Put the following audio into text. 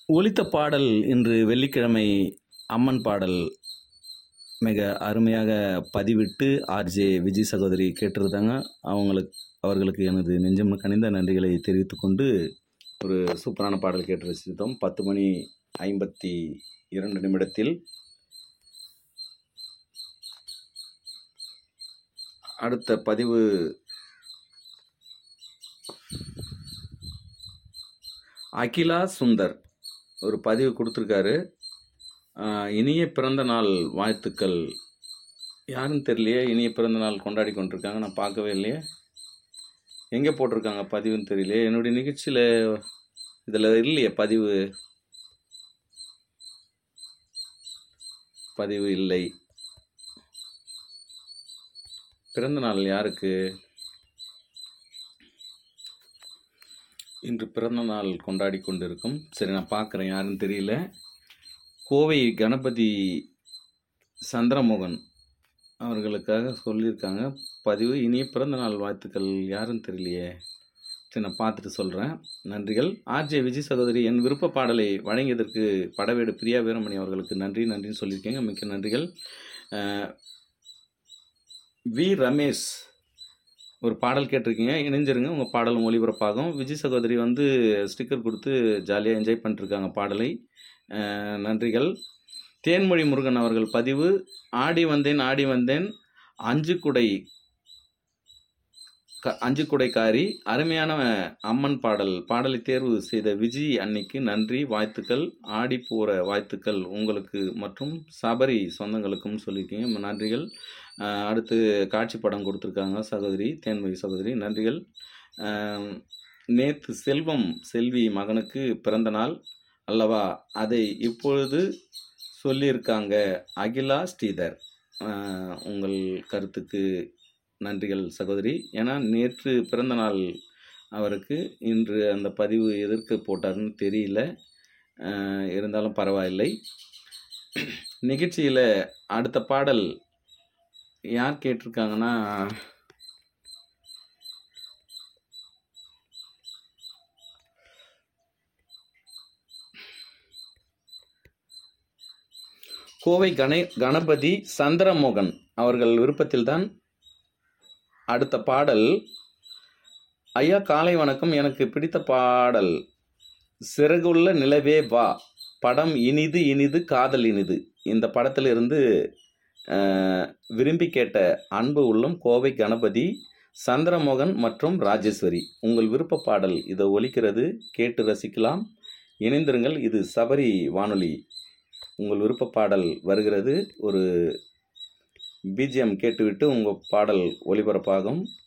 ஒலித்த பாடல் இன்று வெள்ளிக்கிழமை அம்மன் பாடல் மிக அருமையாக பதிவிட்டு ஆர்ஜே விஜய் சகோதரி கேட்டிருந்தாங்க அவங்களுக்கு அவர்களுக்கு எனது நெஞ்சம் கனிந்த நன்றிகளை தெரிவித்துக்கொண்டு ஒரு சூப்பரான பாடல் கேட்டு ரசித்தோம் பத்து மணி ஐம்பத்தி இரண்டு நிமிடத்தில் அடுத்த பதிவு அகிலா சுந்தர் ஒரு பதிவு கொடுத்துருக்காரு ஆஹ், இனிய பிறந்த நாள் வாழ்த்துக்கள் யாருன்னு தெரியலையே இனிய பிறந்த நாள் கொண்டாடி கொண்டிருக்காங்க நான் பார்க்கவே இல்லையே எங்கே போட்டிருக்காங்க பதிவுன்னு தெரியலையே என்னுடைய நிகழ்ச்சியில் இதில் இல்லையே பதிவு பதிவு இல்லை பிறந்த நாள் யாருக்கு இன்று பிறந்த நாள் கொண்டாடி கொண்டிருக்கும் சரி நான் பார்க்குறேன் யாருன்னு தெரியல கோவை கணபதி சந்திரமோகன் அவர்களுக்காக சொல்லியிருக்காங்க பதிவு இனிய பிறந்த நாள் வாழ்த்துக்கள் யாருன்னு தெரியலையே சரி நான் பார்த்துட்டு சொல்கிறேன் நன்றிகள் ஆர்ஜே விஜய் சகோதரி என் விருப்ப பாடலை வழங்கியதற்கு படவேடு பிரியா வீரமணி அவர்களுக்கு நன்றி நன்றின்னு சொல்லியிருக்கீங்க மிக்க நன்றிகள் அஹ், வி ரமேஷ் ஒரு பாடல் கேட்டிருக்கீங்க இணைஞ்சிருங்க உங்கள் பாடலும் ஒளிபரப்பாகும் விஜய் சகோதரி வந்து ஸ்டிக்கர் கொடுத்து ஜாலியாக என்ஜாய் பண்ணிட்டுருக்காங்க பாடலை அஹ், நன்றிகள் தேன்மொழி முருகன் அவர்கள் பதிவு ஆடி வந்தேன் ஆடி வந்தேன் அஞ்சு குடை க- அஞ்சு குடைக்காரி அருமையான அம்மன் பாடல் பாடலை தேர்வு செய்த விஜி அன்னைக்கு நன்றி வாழ்த்துக்கள் ஆடி போகிற வாழ்த்துக்கள் உங்களுக்கு மற்றும் சபரி சொந்தங்களுக்கும் சொல்லியிருக்கீங்க நன்றிகள் அஹ் அடுத்து காட்சி படம் கொடுத்துருக்காங்க சகோதரி தேன்மொழி சகோதரி நன்றிகள் அஹ் நேத்து செல்வம் செல்வி மகனுக்கு பிறந்த நாள் அல்லவா அதை இப்பொழுது சொல்லியிருக்காங்க அகிலா ஸ்ரீதர் அஹ் உங்கள் கருத்துக்கு நன்றிகள் சகோதரி ஏன்னா நேற்று பிறந்த நாள் அவருக்கு இன்று அந்த பதிவு எதற்கு போட்டாருன்னு தெரியல அஹ் இருந்தாலும் பரவாயில்லை நிகழ்ச்சியில் அடுத்த பாடல் யார் கேட்டிருக்காங்கன்னா கோவை கணே கணபதி சந்திரமோகன் அவர்கள் விருப்பத்தில்தான் அடுத்த பாடல் ஐயா காலை வணக்கம் எனக்கு பிடித்த பாடல் சிறகுள்ள நிலவே வா படம் இனிது இனிது காதல் இனிது இந்த படத்திலிருந்து அஹ், விரும்பி கேட்ட அன்பு உள்ளம் கோவை கணபதி சந்திரமோகன் மற்றும் ராஜேஸ்வரி உங்கள் விருப்ப பாடல் இதை ஒலிக்கிறது கேட்டு ரசிக்கலாம் இணைந்திருங்கள் இது சபரி வானொலி உங்கள் விருப்ப பாடல் வருகிறது ஒரு பிஜிஎம் கேட்டுவிட்டு உங்கள் பாடல் ஒளிபரப்பாகும்